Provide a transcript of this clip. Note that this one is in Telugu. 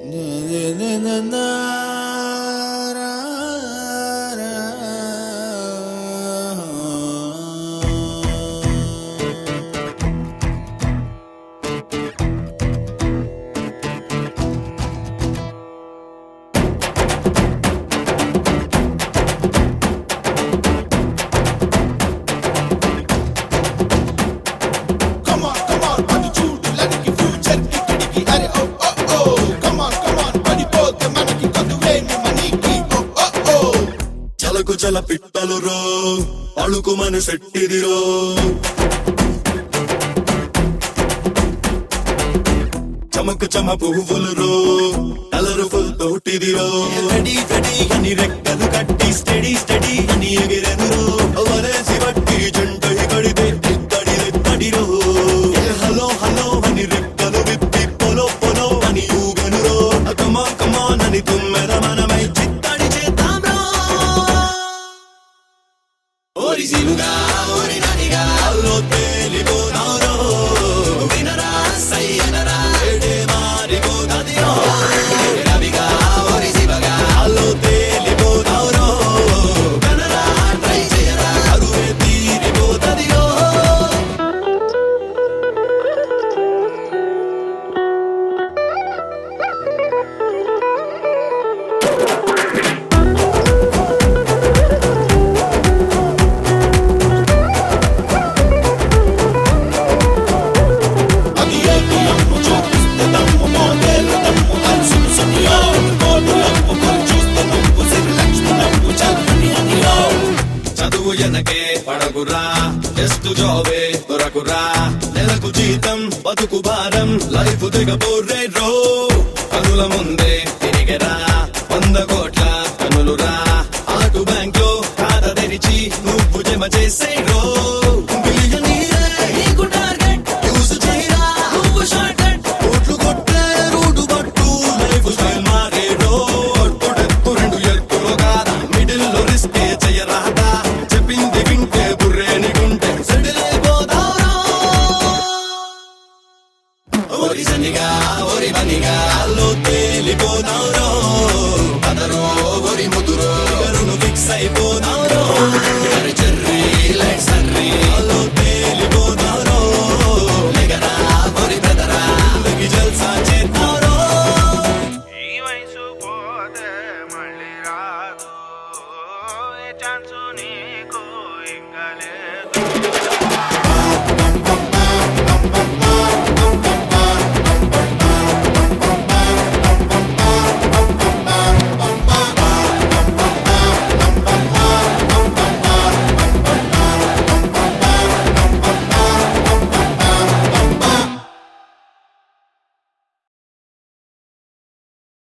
Come on, come on, అది చూడు లడికి ఫ్యూచర్ కి కిడికి అరే ఓ ఓ ఓ కమ్ ఆన్ కమ్ ఆన్ పడిపోతే మనకి కొద్దువేమి మనీకి ఓ ఓ ఓ చలకు చల పిట్టలు రో అಳುకు మన శెట్టిదిరో చమకు చమ పువ్వులు రో కలర్ఫుల్ తోటిదిరో రెడీ రెడీ అని రెక్కలు కట్టి స్టడీ స్టడీ అని ఎగిరెనురో వరేసి బట్టి జంటై కడితే ఇత్తడి ఇత్తడిరో ఏ హలో హలో అని రెక్కలు విప్పి పొలో పొలో అని ఊగనురో కమా కమా అని తుమ్మెద మనమై చిత్తడి చేద్దాం రో ఓరిసిలుగా ఓరి ననిగా అల్లో తేలిపోతారో వినరా సయ్యనరా ఏడే మారిపోతాదిరో రవిగా ఓరి శివగా అల్లో తేలిపోతారో కనరా ట్రై చేయరా అరువే తీరిపోతాదిరో అది ఏటి అమ్ము చూపిస్తే దమ్ము మోదేళ్ళ దమ్ము అలసి సునియో కోడు లప్పు కొలు చూస్తే నవ్వు సిరి లక్ష్మి నవ్వు చల్లని అనియో చదువు ఎనకే పడకురా టెస్ట్ జాబే దొరకురా నెలకు జీతం బతుకు భారం లైఫ్ దిగబోర్రే రో కనుల ముందే తిరిగరా వంద కోట్ల కనులురా ఆటు బ్యాంక్ లో ఖాతా తెరిచి నువ్వు జమ చేసే రో బిలియనీరే నీకు టార్గెట్ యూస్ చేయరా నువ్వు షార్ట్ కట్ కోట్లు కొట్టే రూటు పట్టు లైఫ్ స్టైల్ మారే రో అట్టుడెత్తు రెండు ఎత్తులు కాదా మిడిల్ లో రిస్కే చేయరాదా చెప్పింది వింటే బుర్రేని గుంటే సెటిల్ అయిపోతావురా ఓరి సనిగా ఓరి బనిగా అల్లో తేలిపోతావురో అదరో ఓరి ముదురో గరును ఫిక్స్ అయిపోతావురో